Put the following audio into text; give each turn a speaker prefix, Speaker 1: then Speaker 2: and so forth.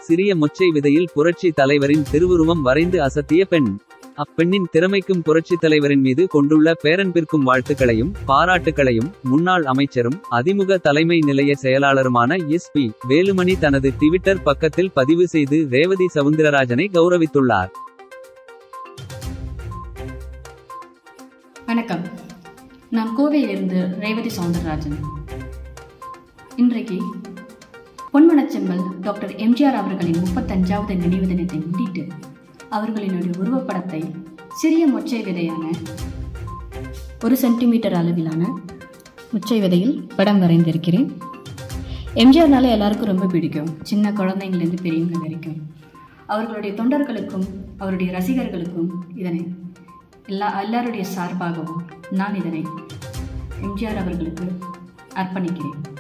Speaker 1: சிறிய மொச்சை விதையில் புரட்சி தலைவரின் திருவுருவம் வரைந்து அசத்திய பெண் அப்பெண்ணின் திறமைக்கும் புரட்சி தலைவரின் மீது கொண்டுள்ள பேரன்பிற்கும் வாழ்த்துக்களையும் பாராட்டுக்களையும் முன்னாள் அமைச்சரும் அதிமுக தலைமை நிலைய செயலாளருமான எஸ் பி வேலுமணி தனது ட்விட்டர் பக்கத்தில் பதிவு செய்து ரேவதி சவுந்தரராஜனை கௌரவித்துள்ளார்
Speaker 2: வணக்கம் நான் கோவையிலிருந்து ரேவதி சவுந்தரராஜன் இன்றைக்கு பொன்மனச்செம்மல் டாக்டர் எம்ஜிஆர் அவர்களின் முப்பத்தஞ்சாவது நினைவு தினத்தை முன்னிட்டு அவர்களினுடைய உருவப்படத்தை சிறிய மொச்சை விதையான ஒரு சென்டிமீட்டர் அளவிலான மொச்சை விதையில் படம் வரைந்திருக்கிறேன் எம்ஜிஆர்னால எல்லாருக்கும் ரொம்ப பிடிக்கும் சின்ன குழந்தைங்கள்லேருந்து பெரியவங்க வரைக்கும் அவர்களுடைய தொண்டர்களுக்கும் அவருடைய ரசிகர்களுக்கும் இதனை எல்லா எல்லாருடைய சார்பாகவும் நான் இதனை எம்ஜிஆர் அவர்களுக்கு அர்ப்பணிக்கிறேன்